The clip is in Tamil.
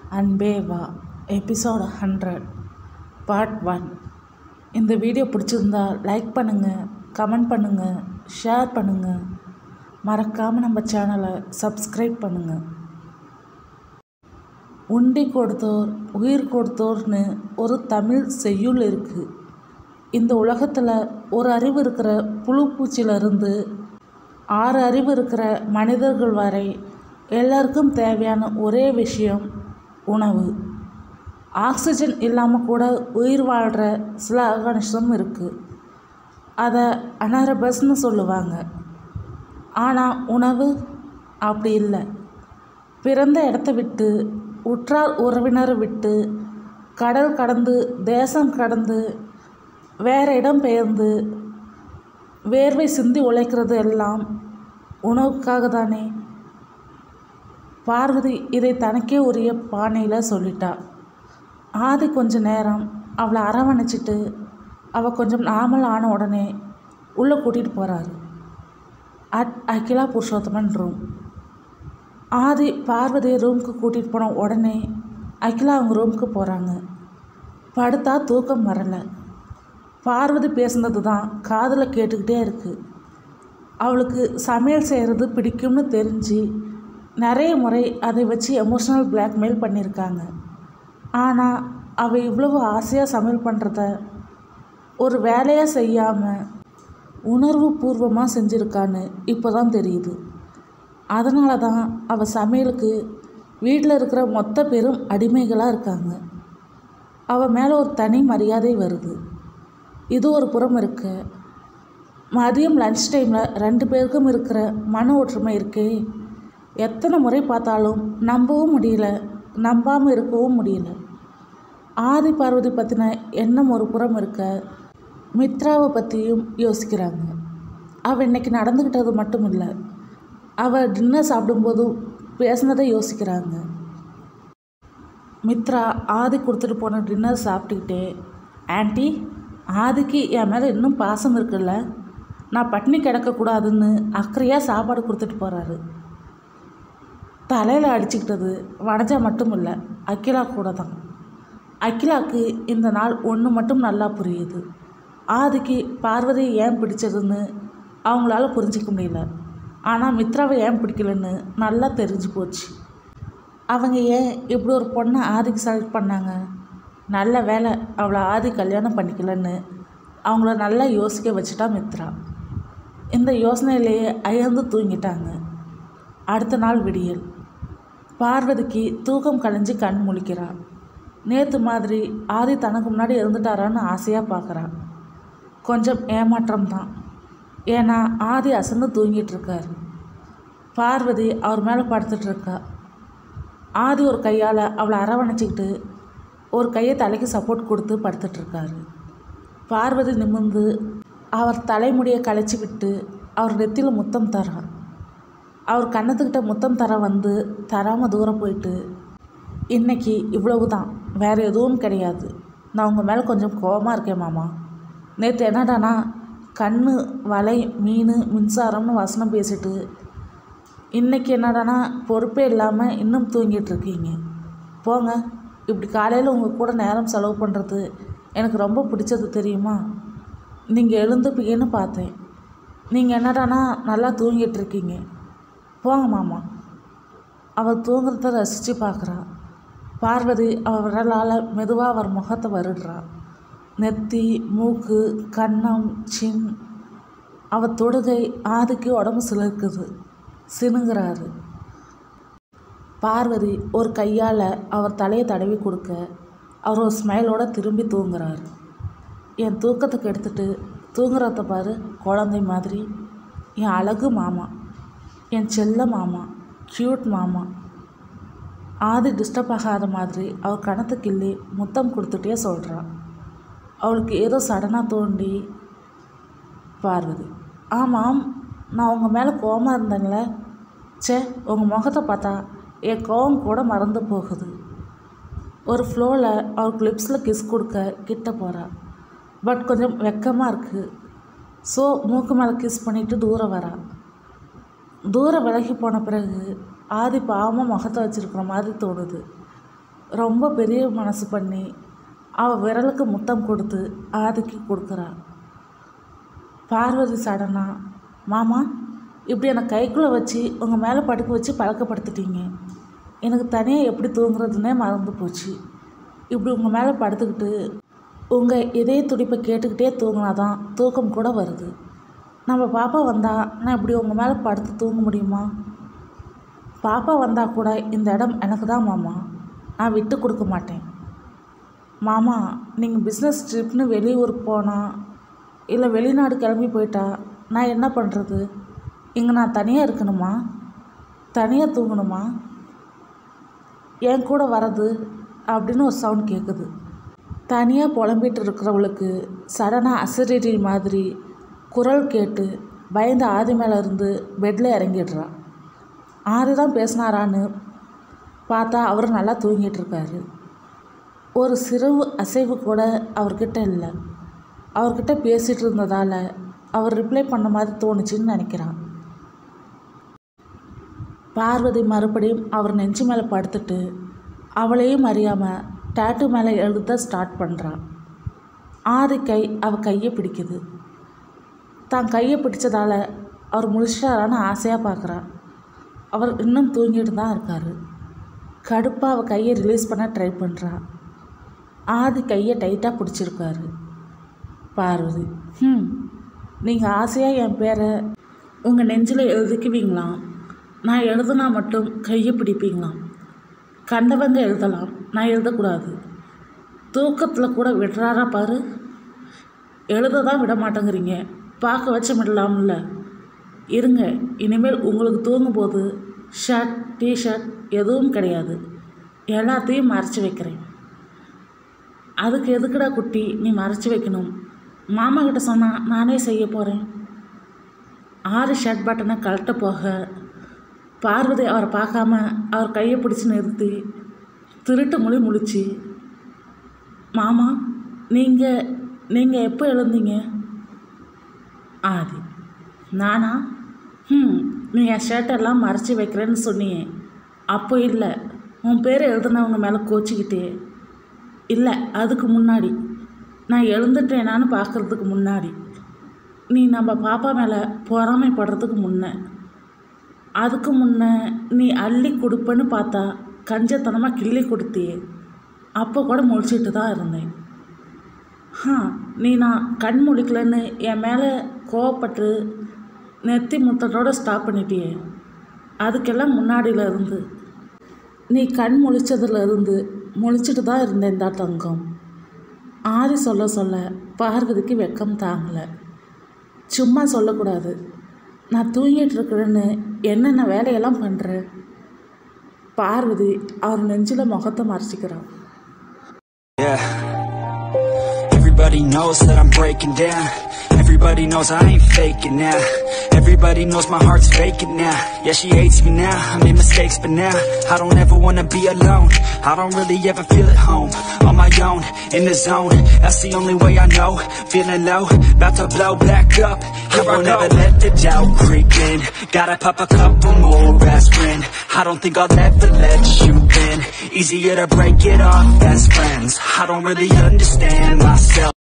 அன்பே வா எபிசோட் ஹண்ட்ரட் பார்ட் ஒன் இந்த வீடியோ பிடிச்சிருந்தா லைக் பண்ணுங்கள் கமெண்ட் பண்ணுங்கள் ஷேர் பண்ணுங்கள் மறக்காமல் நம்ம சேனலை சப்ஸ்கிரைப் பண்ணுங்கள் உண்டி கொடுத்தோர் உயிர் கொடுத்தோர்னு ஒரு தமிழ் செய்யுள் இருக்குது இந்த உலகத்தில் ஒரு அறிவு இருக்கிற புழு பூச்சியிலிருந்து ஆறு அறிவு இருக்கிற மனிதர்கள் வரை எல்லாருக்கும் தேவையான ஒரே விஷயம் உணவு ஆக்சிஜன் இல்லாமல் கூட உயிர் வாழ்கிற சில ஆர்கானிசம் இருக்குது அதை அனாரபஸ்னு சொல்லுவாங்க ஆனால் உணவு அப்படி இல்லை பிறந்த இடத்த விட்டு உற்றார் உறவினரை விட்டு கடல் கடந்து தேசம் கடந்து வேறு இடம் பெயர்ந்து வேர்வை சிந்தி உழைக்கிறது எல்லாம் உணவுக்காக தானே பார்வதி இதை தனக்கே உரிய பானையில் சொல்லிட்டா ஆதி கொஞ்ச நேரம் அவளை அரவணைச்சிட்டு அவள் கொஞ்சம் நார்மல் ஆன உடனே உள்ளே கூட்டிகிட்டு போகிறாரு அட் அகிலா புருஷோத்தமன் ரூம் ஆதி பார்வதியை ரூமுக்கு கூட்டிகிட்டு போன உடனே அகிலா அவங்க ரூமுக்கு போகிறாங்க படுத்தா தூக்கம் வரலை பார்வதி பேசுனது தான் காதில் கேட்டுக்கிட்டே இருக்குது அவளுக்கு சமையல் செய்கிறது பிடிக்கும்னு தெரிஞ்சு நிறைய முறை அதை வச்சு எமோஷ்னல் பிளாக்மெயில் பண்ணியிருக்காங்க ஆனால் அவள் இவ்வளவு ஆசையாக சமையல் பண்ணுறத ஒரு வேலையாக செய்யாமல் உணர்வு பூர்வமாக செஞ்சுருக்கான்னு இப்போ தான் தெரியுது அதனால தான் அவள் சமையலுக்கு வீட்டில் இருக்கிற மொத்த பேரும் அடிமைகளாக இருக்காங்க அவள் மேலே ஒரு தனி மரியாதை வருது இது ஒரு புறம் இருக்க மதியம் லன்ச் டைமில் ரெண்டு பேருக்கும் இருக்கிற மன ஒற்றுமை இருக்கே எத்தனை முறை பார்த்தாலும் நம்பவும் முடியல நம்பாமல் இருக்கவும் முடியல ஆதி பார்வதி பற்றின எண்ணம் ஒரு புறம் இருக்க மித்ராவை பற்றியும் யோசிக்கிறாங்க அவள் இன்னைக்கு நடந்துக்கிட்டது மட்டும் இல்லை அவள் டின்னர் சாப்பிடும்போது பேசினதை யோசிக்கிறாங்க மித்ரா ஆதி கொடுத்துட்டு போன டின்னர் சாப்பிட்டுக்கிட்டே ஆன்ட்டி ஆதிக்கு என் மேலே இன்னும் பாசம் இருக்குல்ல நான் பட்னி கிடக்கக்கூடாதுன்னு அக்கறையாக சாப்பாடு கொடுத்துட்டு போகிறாரு தலையில் அடிச்சுக்கிட்டது வனஜா மட்டும் இல்லை அகிலா கூட தான் அகிலாவுக்கு இந்த நாள் ஒன்று மட்டும் நல்லா புரியுது ஆதிக்கு பார்வதியை ஏன் பிடிச்சதுன்னு அவங்களால புரிஞ்சிக்க முடியல ஆனால் மித்ராவை ஏன் பிடிக்கலன்னு நல்லா தெரிஞ்சு போச்சு அவங்க ஏன் இப்படி ஒரு பொண்ணை ஆதிக்கு செலக்ட் பண்ணாங்க நல்ல வேலை அவளை ஆதி கல்யாணம் பண்ணிக்கலன்னு அவங்கள நல்லா யோசிக்க வச்சுட்டா மித்ரா இந்த யோசனையிலேயே அயர்ந்து தூங்கிட்டாங்க அடுத்த நாள் விடியல் பார்வதிக்கு தூக்கம் கலைஞ்சு கண் முழிக்கிறான் நேற்று மாதிரி ஆதி தனக்கு முன்னாடி இருந்துட்டாரான்னு ஆசையாக பார்க்குறான் கொஞ்சம் ஏமாற்றம் தான் ஏன்னா ஆதி அசந்து தூங்கிட்டு இருக்காரு பார்வதி அவர் மேலே படுத்துட்டு இருக்கா ஆதி ஒரு கையால் அவளை அரவணைச்சிக்கிட்டு ஒரு கையை தலைக்கு சப்போர்ட் கொடுத்து படுத்துட்ருக்காரு பார்வதி நிமிர்ந்து அவர் தலைமுடியை களைச்சி விட்டு அவர் நெத்தியில் முத்தம் தரான் அவர் கன்னத்துக்கிட்ட முத்தம் தர வந்து தராமல் தூரம் போயிட்டு இன்னைக்கு இவ்வளவு தான் வேறு எதுவும் கிடையாது நான் உங்கள் மேலே கொஞ்சம் கோபமாக இருக்கேன் மாமா நேற்று என்னடானா கண்ணு வலை மீன் மின்சாரம்னு வசனம் பேசிட்டு இன்றைக்கி என்னடானா பொறுப்பே இல்லாமல் இன்னும் தூங்கிட்டு இருக்கீங்க போங்க இப்படி காலையில் உங்கள் கூட நேரம் செலவு பண்ணுறது எனக்கு ரொம்ப பிடிச்சது தெரியுமா நீங்கள் எழுந்துப்பீங்கன்னு பார்த்தேன் நீங்கள் என்னடானா நல்லா தூங்கிட்டு இருக்கீங்க போங்க மாமா அவள் தூங்குறத ரசித்து பார்க்குறா பார்வதி அவள் விரலால் மெதுவாக அவர் முகத்தை வருடுறா நெத்தி மூக்கு கன்னம் சின் அவள் தொடுகை ஆதிக்கு உடம்பு சிலிர்க்குது சினுங்கிறாரு பார்வதி ஒரு கையால் அவர் தலையை தடவி கொடுக்க அவர் ஒரு ஸ்மைலோட திரும்பி தூங்குறாரு என் தூக்கத்தை கெடுத்துட்டு தூங்குறத பாரு குழந்தை மாதிரி என் அழகு மாமா என் செல்ல மாமா க்யூட் மாமா ஆதி டிஸ்டர்ப் ஆகாத மாதிரி அவர் கணத்து கிள்ளி முத்தம் கொடுத்துட்டே சொல்கிறான் அவளுக்கு ஏதோ சடனாக தோண்டி பார்வதி ஆமாம் நான் உங்கள் மேலே கோவமாக இருந்தேன்ல சே உங்கள் முகத்தை பார்த்தா என் கோவம் கூட மறந்து போகுது ஒரு ஃப்ளோவில் அவருக்கு லிப்ஸில் கிஸ் கொடுக்க கிட்ட போகிறா பட் கொஞ்சம் வெக்கமாக இருக்குது ஸோ மூக்கு மேலே கிஸ் பண்ணிவிட்டு தூரம் வரா தூரம் விலகி போன பிறகு ஆதி பாவமாக முகத்தை வச்சிருக்கிற மாதிரி தோணுது ரொம்ப பெரிய மனசு பண்ணி அவள் விரலுக்கு முத்தம் கொடுத்து ஆதிக்கு கொடுக்குறா பார்வதி சடனா மாமா இப்படி என்னை கைக்குள்ளே வச்சு உங்கள் மேலே படுக்க வச்சு பழக்கப்படுத்திட்டீங்க எனக்கு தனியாக எப்படி தூங்குறதுனே மறந்து போச்சு இப்படி உங்கள் மேலே படுத்துக்கிட்டு உங்கள் இதய துடிப்பை கேட்டுக்கிட்டே தூங்கினா தான் தூக்கம் கூட வருது நம்ம பாப்பா வந்தால் நான் இப்படி உங்கள் மேலே படுத்து தூங்க முடியுமா பாப்பா வந்தால் கூட இந்த இடம் எனக்கு தான் மாமா நான் விட்டு கொடுக்க மாட்டேன் மாமா நீங்கள் பிஸ்னஸ் ட்ரிப்னு வெளியூர் போனால் இல்லை வெளிநாடு கிளம்பி போயிட்டா நான் என்ன பண்ணுறது இங்கே நான் தனியாக இருக்கணுமா தனியாக தூங்கணுமா என் கூட வரது அப்படின்னு ஒரு சவுண்ட் கேட்குது தனியாக புலம்பிட்டு இருக்கிறவளுக்கு சடனாக அசிரிட்டி மாதிரி குரல் கேட்டு பயந்து ஆதி மேலே இருந்து பெட்டில் இறங்கிடுறா ஆதி தான் பேசினாரான்னு பார்த்தா அவர் நல்லா தூங்கிட்டு இருக்காரு ஒரு சிறு அசைவு கூட அவர்கிட்ட இல்லை அவர்கிட்ட பேசிகிட்டு இருந்ததால் அவர் ரிப்ளை பண்ண மாதிரி தோணுச்சுன்னு நினைக்கிறான் பார்வதி மறுபடியும் அவர் நெஞ்சு மேலே படுத்துட்டு அவளையும் அறியாமல் டேட்டு மேலே எழுத ஸ்டார்ட் பண்ணுறான் ஆதி கை அவள் கையை பிடிக்குது தான் கையை பிடிச்சதால அவர் முழிச்சிட்டாரான்னு ஆசையாக பார்க்குறான் அவர் இன்னும் தூங்கிட்டு தான் இருக்கார் கடுப்பாக அவள் கையை ரிலீஸ் பண்ண ட்ரை பண்ணுறா ஆதி கையை டைட்டாக பிடிச்சிருக்காரு பார்வதி ம் நீங்கள் ஆசையாக என் பேரை உங்கள் நெஞ்சில் எழுதிக்குவீங்களாம் நான் எழுதுனா மட்டும் கையை பிடிப்பீங்களாம் கண்டவங்க எழுதலாம் நான் எழுதக்கூடாது தூக்கத்தில் கூட விடுறாரா பாரு எழுத தான் விட மாட்டேங்கிறீங்க பார்க்க வச்சு விடலாம்ல இருங்க இனிமேல் உங்களுக்கு தூங்கும்போது ஷர்ட் டிஷர்ட் எதுவும் கிடையாது எல்லாத்தையும் மறைச்சி வைக்கிறேன் அதுக்கு எதுக்குடா குட்டி நீ மறைச்சி வைக்கணும் மாமா கிட்ட சொன்னால் நானே செய்ய போகிறேன் ஆறு ஷர்ட் பட்டனை கழட்ட போக பார்வதி அவரை பார்க்காம அவர் கையை பிடிச்சி நிறுத்தி திருட்டு மொழி முழிச்சு மாமா நீங்கள் நீங்கள் எப்போ எழுந்தீங்க ஆதி நானா ம் நீ என் ஷர்ட்டெல்லாம் மறைச்சி வைக்கிறேன்னு சொன்னியே அப்போ இல்லை உன் பேர் எழுதுனவங்க மேலே கோச்சிக்கிட்டே இல்லை அதுக்கு முன்னாடி நான் எழுந்துட்டேனான்னு பார்க்குறதுக்கு முன்னாடி நீ நம்ம பாப்பா மேலே பொறாமைப்படுறதுக்கு முன்னே அதுக்கு முன்னே நீ அள்ளி கொடுப்பேன்னு பார்த்தா கஞ்சத்தனமாக கிள்ளி கொடுத்தியே அப்போ கூட முழிச்சிட்டு தான் இருந்தேன் ஹா நீ நான் கண் முழிக்கலன்னு என் மேலே கோவப்பட்டு நெத்தி முத்தத்தோடு ஸ்டாப் பண்ணிட்டியே அதுக்கெல்லாம் முன்னாடியில் இருந்து நீ கண் முழிச்சதுல இருந்து முழிச்சிட்டு தான் இருந்தேன் தான் தங்கம் ஆதி சொல்ல சொல்ல பார்வதிக்கு வெக்கம் தாங்கலை சும்மா சொல்லக்கூடாது நான் தூங்கிட்டு இருக்கிறேன்னு என்னென்ன வேலையெல்லாம் பண்ணுறேன் பார்வதி அவர் நெஞ்சில் முகத்தை மறைச்சிக்கிறான் Yeah. Everybody knows that I'm breaking down. Everybody knows I ain't faking now. Everybody knows my heart's faking now. Yeah, she hates me now. I made mistakes, but now I don't ever wanna be alone. I don't really ever feel at home. On my own, in the zone. That's the only way I know. Feeling low, about to blow back up. Here I won't ever let the doubt creep in. Gotta pop a couple more aspirin. I don't think I'll ever let you in. Easier to break it off best friends. I don't really understand myself.